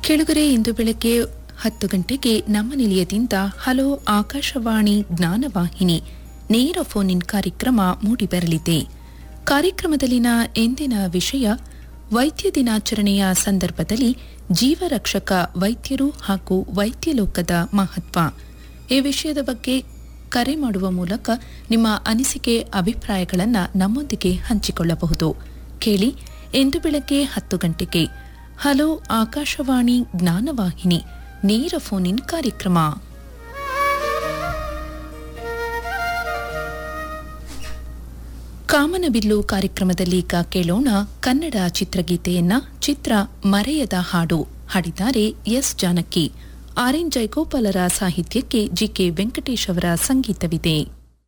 ಕೆಳಗರೆ ಇಂದು ಬೆಳಗ್ಗೆ ಹತ್ತು ಗಂಟೆಗೆ ನಮ್ಮ ನಿಲಯದಿಂದ ಹಲೋ ಆಕಾಶವಾಣಿ ಜ್ಞಾನವಾಹಿನಿ ನೇರ ಫೋನ್ ಇನ್ ಕಾರ್ಯಕ್ರಮ ಮೂಡಿಬರಲಿದೆ ಕಾರ್ಯಕ್ರಮದಲ್ಲಿನ ಎಂದಿನ ವಿಷಯ ವೈದ್ಯ ದಿನಾಚರಣೆಯ ಸಂದರ್ಭದಲ್ಲಿ ಜೀವರಕ್ಷಕ ವೈದ್ಯರು ಹಾಗೂ ವೈದ್ಯ ಲೋಕದ ಮಹತ್ವ ಈ ವಿಷಯದ ಬಗ್ಗೆ ಕರೆ ಮಾಡುವ ಮೂಲಕ ನಿಮ್ಮ ಅನಿಸಿಕೆ ಅಭಿಪ್ರಾಯಗಳನ್ನು ನಮ್ಮೊಂದಿಗೆ ಹಂಚಿಕೊಳ್ಳಬಹುದು ಕೇಳಿ ಇಂದು ಬೆಳಗ್ಗೆ ಹತ್ತು ಗಂಟೆಗೆ ಹಲೋ ಆಕಾಶವಾಣಿ ಜ್ಞಾನವಾಹಿನಿ ನೇರ ಫೋನ್ ಇನ್ ಕಾರ್ಯಕ್ರಮ ಕಾಮನಬಿಲ್ಲು ಕಾರ್ಯಕ್ರಮದಲ್ಲಿ ಈಗ ಕೇಳೋಣ ಕನ್ನಡ ಚಿತ್ರಗೀತೆಯನ್ನ ಚಿತ್ರ ಮರೆಯದ ಹಾಡು ಹಾಡಿದ್ದಾರೆ ಎಸ್ ಜಾನಕಿ ಆರ್ ಎನ್ ಜಯಗೋಪಾಲರ ಸಾಹಿತ್ಯಕ್ಕೆ ಜಿಕೆ ವೆಂಕಟೇಶ್ ಅವರ ಸಂಗೀತವಿದೆ